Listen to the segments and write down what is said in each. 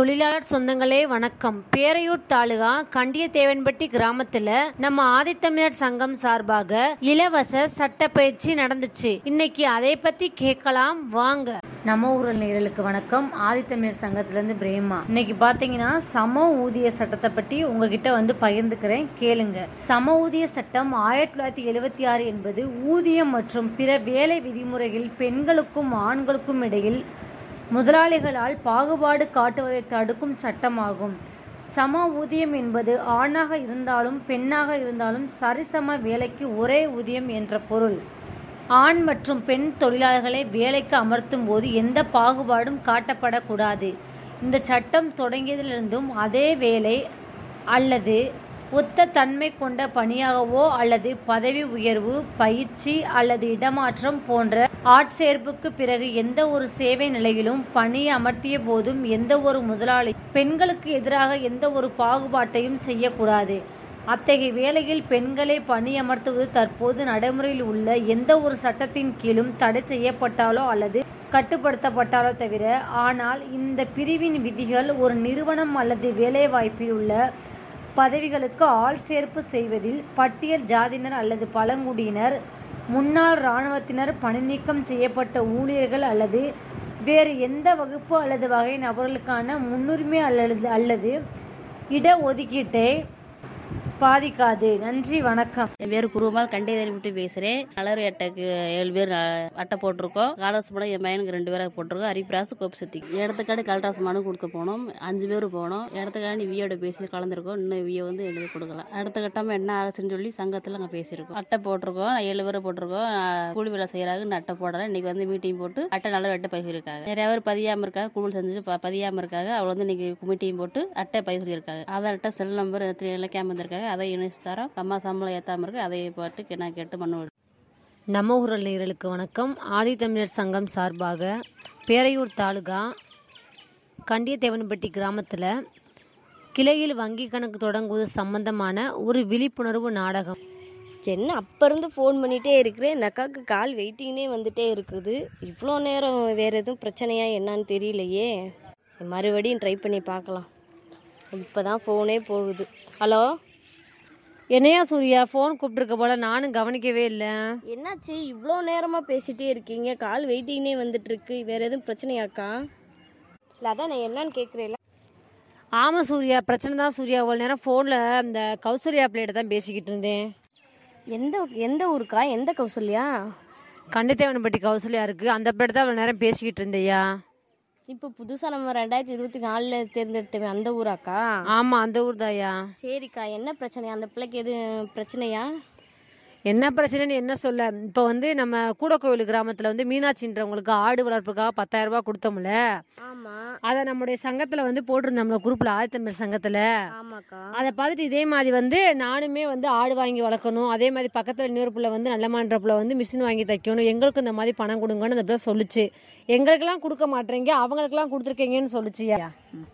தொழிலாளர் சொந்தங்களே வணக்கம் பேரையூர் தாலுகா கண்டியத்தேவன்பட்டி கிராமத்துல நம்ம ஆதித்தமிழர் சங்கம் சார்பாக இலவச சட்ட பயிற்சி நடந்துச்சு இன்னைக்கு அதை பத்தி கேட்கலாம் வாங்க நம்ம ஊரல் நேயர்களுக்கு வணக்கம் ஆதித்தமிழர் சங்கத்திலேருந்து பிரேமா இன்னைக்கு பார்த்தீங்கன்னா சம ஊதிய சட்டத்தை பற்றி உங்ககிட்ட வந்து பகிர்ந்துக்கிறேன் கேளுங்க சம ஊதிய சட்டம் ஆயிரத்தி தொள்ளாயிரத்தி எழுபத்தி ஆறு என்பது ஊதியம் மற்றும் பிற வேலை விதிமுறைகள் பெண்களுக்கும் ஆண்களுக்கும் இடையில் முதலாளிகளால் பாகுபாடு காட்டுவதை தடுக்கும் சட்டமாகும் சம ஊதியம் என்பது ஆணாக இருந்தாலும் பெண்ணாக இருந்தாலும் சரிசம வேலைக்கு ஒரே ஊதியம் என்ற பொருள் ஆண் மற்றும் பெண் தொழிலாளர்களை வேலைக்கு அமர்த்தும் போது எந்த பாகுபாடும் காட்டப்படக்கூடாது இந்த சட்டம் தொடங்கியதிலிருந்தும் அதே வேலை அல்லது ஒத்த தன்மை கொண்ட பணியாகவோ அல்லது பதவி உயர்வு பயிற்சி அல்லது இடமாற்றம் போன்ற ஆட்சேர்ப்புக்கு பிறகு எந்த ஒரு சேவை நிலையிலும் பணி அமர்த்திய போதும் எந்த ஒரு முதலாளி பெண்களுக்கு எதிராக எந்த ஒரு பாகுபாட்டையும் செய்யக்கூடாது அத்தகைய வேளையில் பெண்களை பணியமர்த்துவது தற்போது நடைமுறையில் உள்ள எந்த ஒரு சட்டத்தின் கீழும் தடை செய்யப்பட்டாலோ அல்லது கட்டுப்படுத்தப்பட்டாலோ தவிர ஆனால் இந்த பிரிவின் விதிகள் ஒரு நிறுவனம் அல்லது வேலைவாய்ப்பில் உள்ள பதவிகளுக்கு ஆள் சேர்ப்பு செய்வதில் பட்டியல் ஜாதியினர் அல்லது பழங்குடியினர் முன்னாள் இராணுவத்தினர் பணிநீக்கம் செய்யப்பட்ட ஊழியர்கள் அல்லது வேறு எந்த வகுப்பு அல்லது வகை நபர்களுக்கான முன்னுரிமை அல்லது அல்லது இடஒதுக்கீட்டை பாதிக்காது நன்றி வணக்கம் என் பேர் குருமால் கண்டேதரி விட்டு பேசுகிறேன் கலர் அட்டைக்கு ஏழு பேர் அஹ், அட்டை போட்டிருக்கோம் காலர்ஸ் படம் என் பையனுக்கு ரெண்டு பேரை போட்டிருக்கோம் அரிப்பிராசு கோப்பு சத்தி இடத்துக்காடி கலராசு மனு கொடுக்க போனோம் அஞ்சு பேர் போனோம் இடத்துக்காண்டி வியோட பேசி கலந்துருக்கோம் இன்னும் வியோ வந்து எழுதி கொடுக்கல அடுத்த கட்டமாக என்ன ஆகுதுன்னு சொல்லி சங்கத்தில் நாங்கள் பேசியிருக்கோம் அட்டை போட்டிருக்கோம் ஏழு பேரை போட்டிருக்கோம் அஹ், கூலி வேலை செய்கிறாங்க இன்னும் அட்டை போடலை இன்னைக்கு வந்து மீட்டிங் போட்டு அட்டை நல்ல அட்டை பகிர்க்காங்க நிறைய பேர் பதியாமல் இருக்காங்க குழு செஞ்சு ப- பதியாமல் இருக்காங்க அவள் வந்து இன்னைக்கு மீட்டிங் போட்டு அட்டை பகிர்ந்திருக்காங்க ஆதார் அட்டை செல் நம்பர் இலக்கியம் வந்திருக்காங்க அதை இணைச்சு தரோம் அம்மா சம்பளம் ஏற்றாம இருக்கு அதை பாட்டு நான் கேட்டு மனு நம்ம ஊரல் நேயர்களுக்கு வணக்கம் ஆதித்தமிழர் சங்கம் சார்பாக பேரையூர் தாலுகா கண்டியத்தேவன்பட்டி கிராமத்தில் கிளையில் வங்கி கணக்கு தொடங்குவது சம்பந்தமான ஒரு விழிப்புணர்வு நாடகம் என்ன அப்போ இருந்து ஃபோன் பண்ணிகிட்டே இருக்கிறேன் இந்த அக்காவுக்கு கால் வெயிட்டிங்னே வந்துட்டே இருக்குது இவ்வளோ நேரம் வேறு எதுவும் பிரச்சனையா என்னன்னு தெரியலையே மறுபடியும் ட்ரை பண்ணி பார்க்கலாம் இப்போ தான் ஃபோனே போகுது ஹலோ என்னையா சூர்யா ஃபோன் கூப்பிட்டுருக்க போல நானும் கவனிக்கவே இல்லை என்னாச்சு இவ்வளோ நேரமாக பேசிகிட்டே இருக்கீங்க கால் வெயிட்டிங்னே வந்துட்டு இருக்கு வேறு எதுவும் பிரச்சனையாக்கா இல்லை அதான் நான் என்னன்னு கேட்குறேன் ஆமாம் சூர்யா பிரச்சனை தான் சூர்யா இவ்வளோ நேரம் ஃபோனில் இந்த கௌசல்யா பிள்ளைகிட்ட தான் பேசிக்கிட்டு இருந்தேன் எந்த எந்த ஊருக்கா எந்த கௌசல்யா கண்டித்தேவன்பட்டி கௌசல்யா இருக்குது அந்த பிள்ளைகிட்ட தான் இவ்வளோ நேரம் பேசிக்கிட்டு இருந்தேயா இப்போ புதுசாக நம்ம ரெண்டாயிரத்தி இருபத்தி நாலில் தேர்ந்தெடுத்தவே அந்த ஊராக்கா ஆமாம் அந்த ஊர் தாயா சரிக்கா என்ன பிரச்சனையா அந்த பிள்ளைக்கு எது பிரச்சனையா என்ன பிரச்சனைன்னு என்ன சொல்ல இப்போ வந்து நம்ம கூடக்கோவில் கிராமத்தில் வந்து மீனாட்சின்றவங்களுக்கு ஆடு வளர்ப்புக்காக பத்தாயிரம் ரூபாய் கொடுத்தோம்ல ஆமாம் அதை நம்முடைய சங்கத்தில் வந்து போட்டிருந்தோம்ல குரூப்பில் ஆதித்தமிழ் சங்கத்தில் ஆமாக்கா அதை பார்த்துட்டு இதே மாதிரி வந்து நானுமே வந்து ஆடு வாங்கி வளர்க்கணும் அதே மாதிரி பக்கத்தில் இன்னொரு பிள்ளை வந்து நல்லமான்ற பிள்ளை வந்து மிஷின் வாங்கி தைக்கணும் எங்களுக்கு இந்த மாதிரி பணம் கொடுங்கன்னு அந்த பிள்ளை சொல்லுச்சு எங்களுக்கெல்லாம் கொடுக்க மாட்டேங்க அவங்களுக்கெல்லாம் கொடுத்துருக்கீங்கன்னு சொல்லுச்சுயா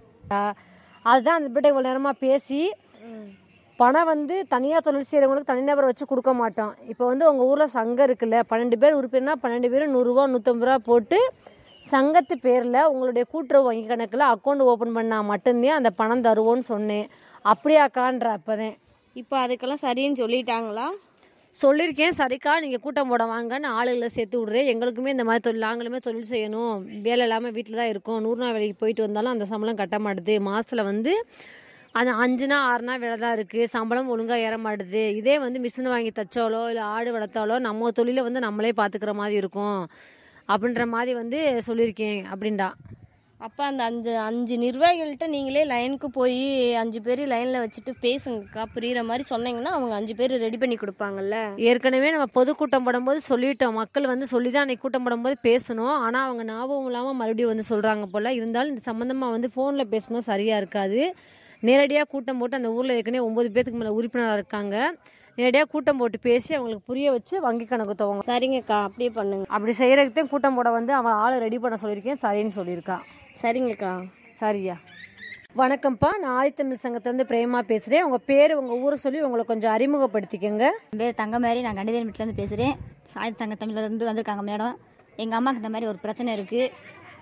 அதுதான் அந்த பிள்ளை இவ்வளோ நேரமாக பேசி பணம் வந்து தனியாக தொழில் செய்கிறவங்களுக்கு தனிநபரை வச்சு கொடுக்க மாட்டோம் இப்போ வந்து உங்கள் ஊரில் சங்கம் இருக்குல்ல பன்னெண்டு பேர் உறுப்பினர்னா பன்னெண்டு பேரும் நூறுரூவா நூற்றம்பது ரூபா போட்டு சங்கத்து பேரில் உங்களுடைய கூட்டுறவு வங்கி கணக்கில் அக்கௌண்ட் ஓப்பன் பண்ணால் மட்டும்தான் அந்த பணம் தருவோன்னு சொன்னேன் அப்படியாக்கான்ற அப்போதான் இப்போ அதுக்கெல்லாம் சரின்னு சொல்லிட்டாங்களா சொல்லியிருக்கேன் சரிக்கா நீங்கள் கூட்டம் போட வாங்கன்னு ஆளுகளை சேர்த்து விட்றேன் எங்களுக்குமே இந்த மாதிரி தொழில் நாங்களுமே தொழில் செய்யணும் வேலை இல்லாமல் வீட்டில் தான் இருக்கோம் நூறு நாள் வேலைக்கு போயிட்டு வந்தாலும் அந்த சம்பளம் கட்ட மாட்டுது மாதத்தில் வந்து அது அஞ்சுனா ஆறுனா வேலை தான் இருக்குது சம்பளம் ஒழுங்காக ஏற மாட்டுது இதே வந்து மிஷின் வாங்கி தைச்சாலோ இல்லை ஆடு வளர்த்தாலோ நம்ம தொழிலை வந்து நம்மளே பார்த்துக்கிற மாதிரி இருக்கும் அப்படின்ற மாதிரி வந்து சொல்லியிருக்கேன் அப்படின்டா அப்போ அந்த அஞ்சு அஞ்சு நிர்வாகிகள்கிட்ட நீங்களே லைனுக்கு போய் அஞ்சு பேர் லைனில் வச்சுட்டு பேசுங்கக்கா புரியுற மாதிரி சொன்னீங்கன்னா அவங்க அஞ்சு பேர் ரெடி பண்ணி கொடுப்பாங்கல்ல ஏற்கனவே நம்ம பொதுக்கூட்டம் போடும்போது சொல்லிட்டோம் மக்கள் வந்து சொல்லி தான் அன்றைக்கி கூட்டம் போடும்போது பேசணும் ஆனால் அவங்க ஞாபகம் இல்லாமல் மறுபடியும் வந்து சொல்கிறாங்க போல் இருந்தாலும் இந்த சம்மந்தமாக வந்து ஃபோனில் பேசினா சரியாக இருக்காது நேரடியாக கூட்டம் போட்டு அந்த ஊரில் ஏற்கனவே ஒம்பது பேத்துக்கு மேலே உறுப்பினராக இருக்காங்க நேரடியாக கூட்டம் போட்டு பேசி அவங்களுக்கு புரிய வச்சு வங்கி கணக்கு துவங்க சரிங்கக்கா அப்படியே பண்ணுங்க அப்படி செய்கிறதுக்கு தான் கூட்டம் போட வந்து அவன் ஆளை ரெடி பண்ண சொல்லியிருக்கேன் சரின்னு சொல்லியிருக்கா சரிங்கக்கா சரியா வணக்கம்ப்பா நான் ஆதித்தமிழ் சங்கத்துலேருந்து பிரேமா பேசுகிறேன் உங்கள் பேர் உங்கள் ஊரை சொல்லி உங்களை கொஞ்சம் அறிமுகப்படுத்திக்கங்க என் பேர் தங்கமாரி நான் கண்டிதேன் வீட்டிலேருந்து பேசுகிறேன் சாய் தங்க தமிழ்லேருந்து வந்திருக்காங்க மேடம் எங்கள் அம்மாவுக்கு இந்த மாதிரி ஒரு பிரச்சனை இருக்குது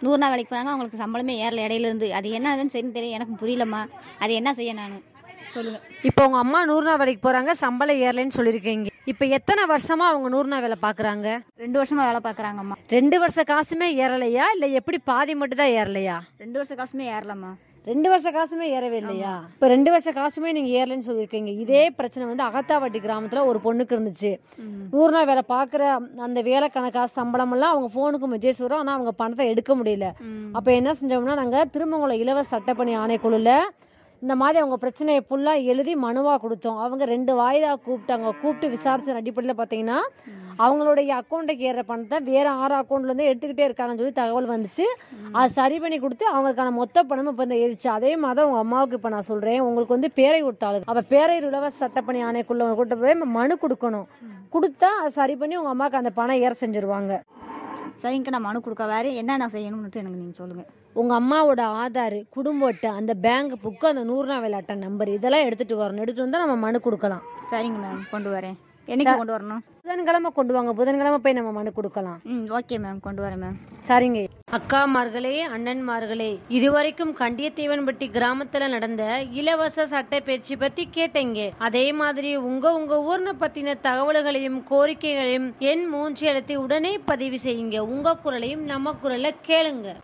நூறு நாள் வேலைக்கு போகிறாங்க அவங்களுக்கு சம்பளமே ஏறல இடையில இருந்து அது என்ன ஆகுதுன்னு சரின்னு தெரியும் எனக்கு புரியலம்மா அது என்ன செய்ய நான் சொல்லுங்கள் இப்போ உங்க அம்மா நூறு நாள் வேலைக்கு போறாங்க சம்பளம் ஏறலைன்னு சொல்லியிருக்கீங்க இப்போ எத்தனை வருஷமா அவங்க நூறு நாள் வேலை பாக்குறாங்க ரெண்டு வருஷமாக வேலை பார்க்குறாங்கம்மா ரெண்டு வருஷ காசுமே ஏறலையா இல்ல எப்படி பாதி மட்டும் தான் ஏறலையா ரெண்டு வருஷம் காசுமே ஏறலம்மா ரெண்டு வருஷ காசுமே ஏறவே இல்லையா இப்ப ரெண்டு வருஷ காசுமே நீங்க ஏறலைன்னு சொல்லியிருக்கீங்க இதே பிரச்சனை வந்து அகத்தாவட்டி கிராமத்துல ஒரு பொண்ணுக்கு இருந்துச்சு நூறு நாள் வேலை பாக்குற அந்த வேலை கணக்கா சம்பளம் எல்லாம் அவங்க போனுக்கு மெசேஜ் வரும் ஆனா அவங்க பணத்தை எடுக்க முடியல அப்ப என்ன செஞ்சோம்னா நாங்க திருமங்கலம் இலவச சட்டப்பணி ஆணைக்குழுல இந்த மாதிரி அவங்க பிரச்சனையை ஃபுல்லாக எழுதி மனுவாக கொடுத்தோம் அவங்க ரெண்டு வாய்தா கூப்பிட்டாங்க கூப்பிட்டு விசாரிச்ச அடிப்படையில் பார்த்தீங்கன்னா அவங்களுடைய அக்கௌண்ட்டுக்கு ஏற பணத்தை வேற ஆறு அக்கௌண்ட்லேருந்து எடுத்துக்கிட்டே இருக்காங்கன்னு சொல்லி தகவல் வந்துச்சு அது சரி பண்ணி கொடுத்து அவங்களுக்கான மொத்த பணமும் இப்போ இந்த ஏறிச்சு அதே மாதிரி தான் உங்கள் அம்மாவுக்கு இப்போ நான் சொல்கிறேன் உங்களுக்கு வந்து பேரையூர் தாலுகா அப்போ பேரையூர் இலவச சட்டப்பணி ஆணைக்குள்ள கூட்ட போய் மனு கொடுக்கணும் கொடுத்தா அதை சரி பண்ணி உங்கள் அம்மாவுக்கு அந்த பணம் ஏற செஞ்சுருவாங்க சரிங்க நான் மனு கொடுக்க வேறு என்ன நான் செய்யணும்னுட்டு எனக்கு நீங்கள் சொல்லுங்கள் உங்கள் அம்மாவோட ஆதார் குடும்ப அட்டை அந்த பேங்க் புக்கு அந்த நூறு நாள் வேலை அட்டை நம்பர் இதெல்லாம் எடுத்துகிட்டு வரணும் எடுத்துகிட்டு வந்தால் நம்ம மனு கொடுக்கலாம் சரிங்க மேம் கொண்டு வரேன் என்னைக்கு கொண்டு வரணும் புதன்கிழமை கொண்டு வாங்க புதன்கிழமை போய் நம்ம மனு கொடுக்கலாம் ம் ஓகே மேம் கொண்டு வரேன் மேம் சரிங்க அக்காமார்களே அண்ணன்மார்களே இதுவரைக்கும் கண்டியத்தேவன்பட்டி கிராமத்துல நடந்த இலவச சட்ட பேச்சு பத்தி கேட்டீங்க அதே மாதிரி உங்க உங்க ஊர்ன பத்தின தகவல்களையும் கோரிக்கைகளையும் எண் மூன்று எழுத்தி உடனே பதிவு செய்யுங்க உங்க குரலையும் நம்ம குரலை கேளுங்க